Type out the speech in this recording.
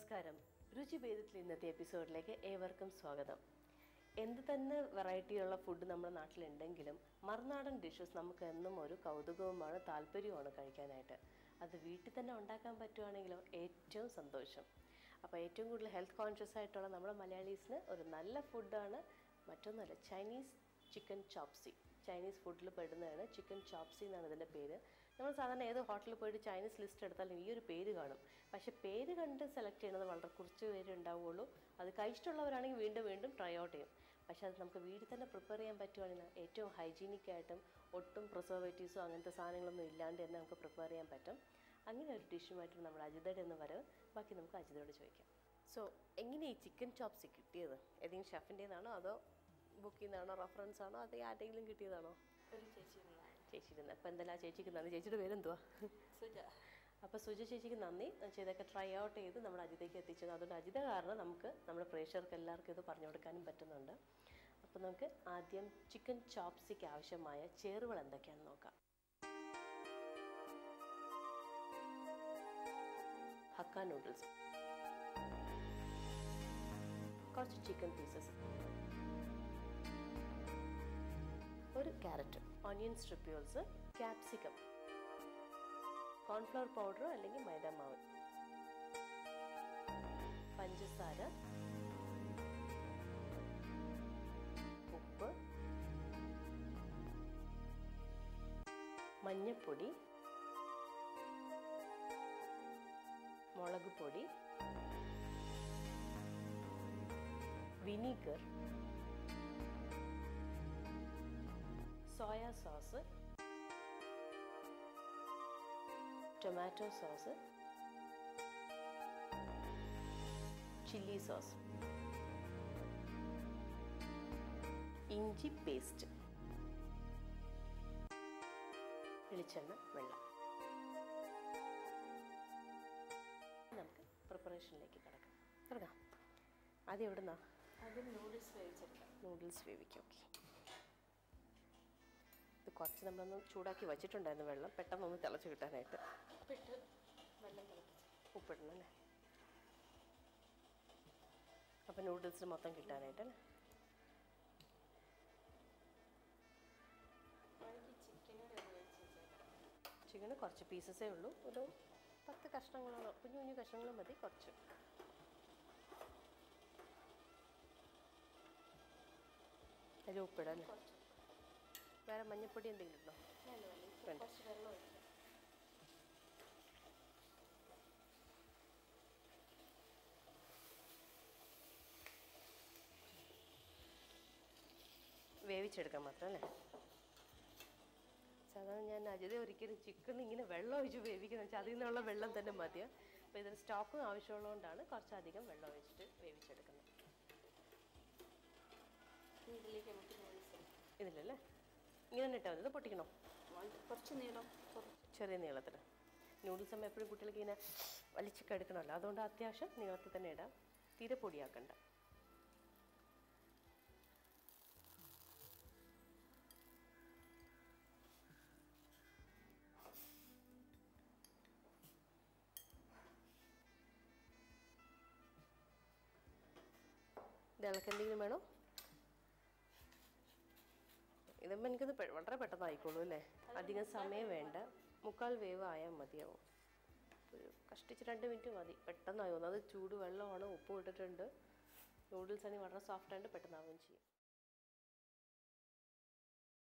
നമസ്കാരം രുചിഭേദത്തിൽ ഇന്നത്തെ എപ്പിസോഡിലേക്ക് ഏവർക്കും സ്വാഗതം എന്ത് തന്നെ വെറൈറ്റിയുള്ള ഫുഡ് നമ്മുടെ നാട്ടിലുണ്ടെങ്കിലും മറുനാടൻ ഡിഷസ് നമുക്ക് എന്നും ഒരു കൗതുകവുമാണ് താല്പര്യവുമാണ് കഴിക്കാനായിട്ട് അത് വീട്ടിൽ തന്നെ ഉണ്ടാക്കാൻ പറ്റുവാണെങ്കിലോ ഏറ്റവും സന്തോഷം അപ്പോൾ ഏറ്റവും കൂടുതൽ ഹെൽത്ത് കോൺഷ്യസ് ആയിട്ടുള്ള നമ്മുടെ മലയാളീസിന് ഒരു നല്ല ഫുഡാണ് മറ്റൊന്നല്ല ചൈനീസ് ചിക്കൻ ചോപ്സി ചൈനീസ് ഫുഡിൽ പെടുന്നതാണ് ചിക്കൻ ചോപ്സി എന്നാണ് ഇതിൻ്റെ പേര് നമ്മൾ സാധാരണ ഏത് ഹോട്ടലിൽ പോയിട്ട് ചൈനീസ് ലിസ്റ്റ് എടുത്താലും ഈ ഒരു പേര് കാണും പക്ഷേ പേര് കണ്ട് സെലക്ട് ചെയ്യുന്നത് വളരെ കുറച്ച് പേര് ഉണ്ടാവുള്ളൂ അത് കഴിച്ചിട്ടുള്ളവരാണെങ്കിൽ വീണ്ടും വീണ്ടും ട്രൈ ഔട്ട് ചെയ്യും പക്ഷേ അത് നമുക്ക് വീട്ടിൽ തന്നെ പ്രിപ്പയർ ചെയ്യാൻ പറ്റുവാണെങ്കിൽ ഏറ്റവും ഹൈജീനിക് ആയിട്ടും ഒട്ടും പ്രിസർവേറ്റീവ്സോ അങ്ങനത്തെ സാധനങ്ങളൊന്നും ഇല്ലാണ്ട് തന്നെ നമുക്ക് പ്രിപ്പയർ ചെയ്യാൻ പറ്റും അങ്ങനെ ഒരു ഡിഷുമായിട്ട് നമ്മുടെ അജിതയുടെ എന്ന് വരവ് ബാക്കി നമുക്ക് അജിതയോട് ചോദിക്കാം സോ എങ്ങനെ ഈ ചിക്കൻ ചോപ്സി കിട്ടിയത് ഏതെങ്കിലും ഷെഫിൻ്റെതാണോ അതോ ബുക്ക് ചെയ്യുന്നതാണോ റെഫറൻസ് ആണോ അതോ ആരുടെയെങ്കിലും കിട്ടിയതാണോ ഒരു ചേച്ചിയുള്ള ചേച്ചിയുടെ അപ്പോൾ എന്തെല്ലാം ചേച്ചിക്ക് നന്ദി ചേച്ചിയുടെ പേരെന്തുവാ സുജ അപ്പോൾ സുജ ചേച്ചിക്ക് നന്ദി എന്നുവെച്ചാൽ ഇതൊക്കെ ട്രൈ ഔട്ട് ചെയ്ത് നമ്മുടെ അജിതയ്ക്ക് എത്തിച്ചത് അതുകൊണ്ട് അജിത കാരണം നമുക്ക് നമ്മുടെ പ്രേക്ഷകർക്ക് എല്ലാവർക്കും ഇത് പറഞ്ഞു കൊടുക്കാനും പറ്റുന്നുണ്ട് അപ്പോൾ നമുക്ക് ആദ്യം ചിക്കൻ ചോപ്സിക്ക് ആവശ്യമായ ചേരുവകൾ എന്തൊക്കെയാണെന്ന് നോക്കാം ഹക്ക നൂഡിൽസ് കുറച്ച് ചിക്കൻ പീസസ് ഒരു ക്യാരറ്റ് ഓണിയൻ സ്ട്രിപ്യൂൾസ് ക്യാപ്സിക്കം കോൺഫ്ലവർ പൗഡർ അല്ലെങ്കിൽ മൈദ മാവ് പഞ്ചസാര ഉപ്പ് മഞ്ഞപ്പൊടി മുളക് പൊടി vinegar soya sauce tomato sauce chilli sauce ഇഞ്ചി പേസ്റ്റ് വെളിച്ചെണ്ണ വെള്ളം നമുക്ക് പ്രിപ്പറേഷനിലേക്ക് കിടക്കാം കിടക്കാം ആദ്യം എവിടുന്നാ ആദ്യം നൂഡിൽസ് വേവിച്ചെടുക്കാം നൂഡിൽസ് വേവിക്കാം ഓക്കെ ഇത് കുറച്ച് നമ്മളൊന്ന് ചൂടാക്കി വെച്ചിട്ടുണ്ടായിരുന്നു വെള്ളം പെട്ടെന്നൊന്ന് തിളച്ച് കിട്ടാനായിട്ട് ഉപ്പിട്ട് വെള്ളം തിളപ്പിച്ച് ഉപ്പിടണം അല്ലേ അപ്പം നൂഡിൽസ് മൊത്തം കിട്ടാനായിട്ടല്ലേ വഴിക്ക് ചിക്കനോട് വേവിച്ച് വെച്ചേക്കാം ചിക്കന് കുറച്ച് പീസസേ ഉള്ളൂ ഒരു പത്ത് കഷ്ണങ്ങളോ കുഞ്ഞു കുഞ്ഞു കഷ്ണങ്ങൾ മതി കുറച്ച് അതിൽ ഉപ്പിടാം അല്ലേ കുറച്ച് വേറെ മഞ്ഞപ്പൊടി എന്തെങ്കിലും ഉണ്ടോ വേണ്ട വേണ്ട ഇച്ചിരി വേണ്ട. കുറച്ച് വെള്ളം ഒഴിക്കാം വേവിച്ചെടുക്കാൻ മാത്രം അല്ലേ സാധാരണ ഞാൻ അജിത ഒരിക്കലും ചിക്കൻ ഇങ്ങനെ വെള്ളം ഒഴിച്ച് വേവിക്കുന്നത് വെച്ചാൽ അതിൽ നിന്നുള്ള വെള്ളം തന്നെ മതിയോ അപ്പോൾ ഇതിന് സ്റ്റോക്കും ആവശ്യമുള്ളതുകൊണ്ടാണ് കുറച്ചധികം വെള്ളം ഒഴിച്ചിട്ട് വേവിച്ചെടുക്കുന്നത് ഇനി ഇതിലേക്ക് നമുക്ക് നൂഡിൽസ് ഇടാം. ഇതിലല്ലേ ഇങ്ങനെ തന്നെ ഇട്ടാൽ മതി ഇത് പൊട്ടിക്കണോ വളരെ കുറച്ച് നീളം കുറച്ച് ചെറിയ നീളത്തിൽ നൂഡിൽസ് നമ്മൾ എപ്പോഴും കുട്ടികൾക്ക് ഇങ്ങനെ വലിച്ചൊക്കെ എടുക്കണമല്ലോ അതുകൊണ്ട് അത്യാവശ്യം നീളത്തിൽ തന്നെ ഇടാം തീരെ പൊടിയാക്കണ്ട ഇത് ഇളക്കെന്തെങ്കിലും വേണോ ഇതുമ്പോൾ എനിക്കത് പെ- വളരെ പെട്ടെന്നായിക്കോളൂ അല്ലേ അധികം സമയം വേണ്ട മുക്കാൽ വേവ് ആയാൽ മതിയാവും ഒരു കഷ്ടിച്ച് രണ്ട് മിനിറ്റ് മതി പെട്ടെന്നായി വന്നു അത് ചൂട് വെള്ളമാണ് ഉപ്പ് ഇട്ടിട്ടുണ്ട് നൂഡിൽസ് ആണെങ്കിൽ വളരെ സോഫ്റ്റ് ആയിട്ട് പെട്ടെന്നാവുകയും ചെയ്യും